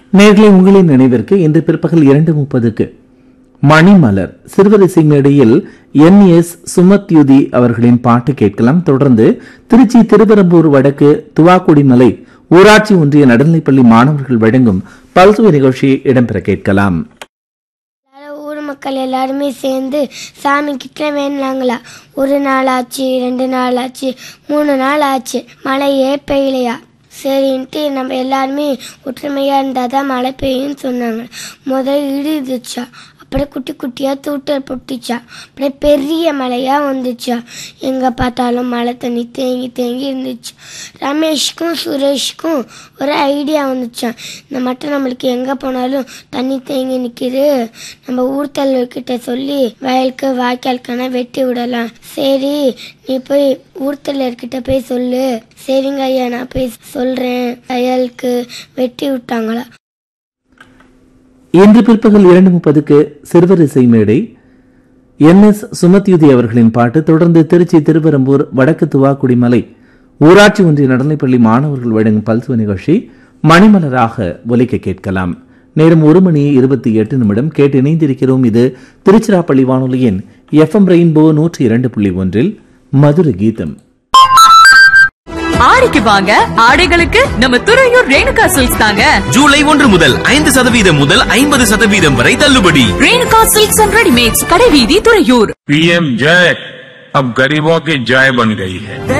நேர்களை உங்களின் நினைவிற்கு இன்று பிற்பகல் இரண்டு முப்பதுக்கு மணிமலர் சிறுவரிசை மேடையில் என் எஸ் சுமத்யுதி அவர்களின் பாட்டு கேட்கலாம் தொடர்ந்து திருச்சி திருவரம்பூர் வடக்கு துவாக்குடிமலை ஊராட்சி ஒன்றிய நடுநிலைப்பள்ளி மாணவர்கள் வழங்கும் பல்சுவை நிகழ்ச்சி இடம்பெற கேட்கலாம் எல்லாரும் ஊர் மக்கள் எல்லாருமே சேர்ந்து சாமி கிட்ட வேணுனாங்களா ஒரு நாள் ஆச்சு ரெண்டு நாள் ஆச்சு மூணு நாள் ஆச்சு மழையே பெய்யலையா சரின்ட்டு நம்ம எல்லாருமே ஒற்றுமையாக இருந்தால் தான் மழை பெய்யும்னு சொன்னாங்க முதல் இடி இருந்துச்சா அப்படியே குட்டி குட்டியாக தூட்டல் பொட்டிச்சா அப்படியே பெரிய மழையாக வந்துச்சா எங்கே பார்த்தாலும் மழை தண்ணி தேங்கி தேங்கி இருந்துச்சு ரமேஷ்க்கும் சுரேஷ்க்கும் ஒரு ஐடியா வந்துச்சான் இந்த மட்டும் நம்மளுக்கு எங்கே போனாலும் தண்ணி தேங்கி நிற்கிது நம்ம ஊர் தலைவர்கிட்ட சொல்லி வயலுக்கு வாய்க்காலுக்கான வெட்டி விடலாம் சரி நீ போய் ஊர் தலைவர்கிட்ட போய் சொல்லு சரிங்க ஐயா நான் போய் சொல்கிறேன் வயலுக்கு வெட்டி விட்டாங்களா இன்று பிற்பகல் இரண்டு முப்பதுக்கு சிறுவரிசை மேடை என் எஸ் சுமத்யுதி அவர்களின் பாட்டு தொடர்ந்து திருச்சி திருவரம்பூர் வடக்கு துவாக்குடிமலை ஊராட்சி ஒன்றிய நடுநிலைப்பள்ளி மாணவர்கள் வழங்கும் பல்சுவ நிகழ்ச்சி மணிமலராக ஒலிக்க கேட்கலாம் நேரம் ஒரு மணி இருபத்தி எட்டு நிமிடம் கேட்டு இணைந்திருக்கிறோம் இது திருச்சிராப்பள்ளி வானொலியின் எஃப்எம் ரெயின்போ நூற்றி இரண்டு புள்ளி ஒன்றில் மதுர கீதம் ஆடிக்கு வாங்க ஆடைகளுக்கு நம்ம துறையூர் ரேணுகா சில்க்ஸ் தாங்க ஜூலை ஒன்று முதல் ஐந்து சதவீதம் முதல் ஐம்பது சதவீதம் வரை தள்ளுபடி ரேணுகா சில்க்ஸ் அண்ட் ரெடிமேட்ஸ் கடைவீதி துறையூர் पीएम जय अब गरीबों की जय बन गई है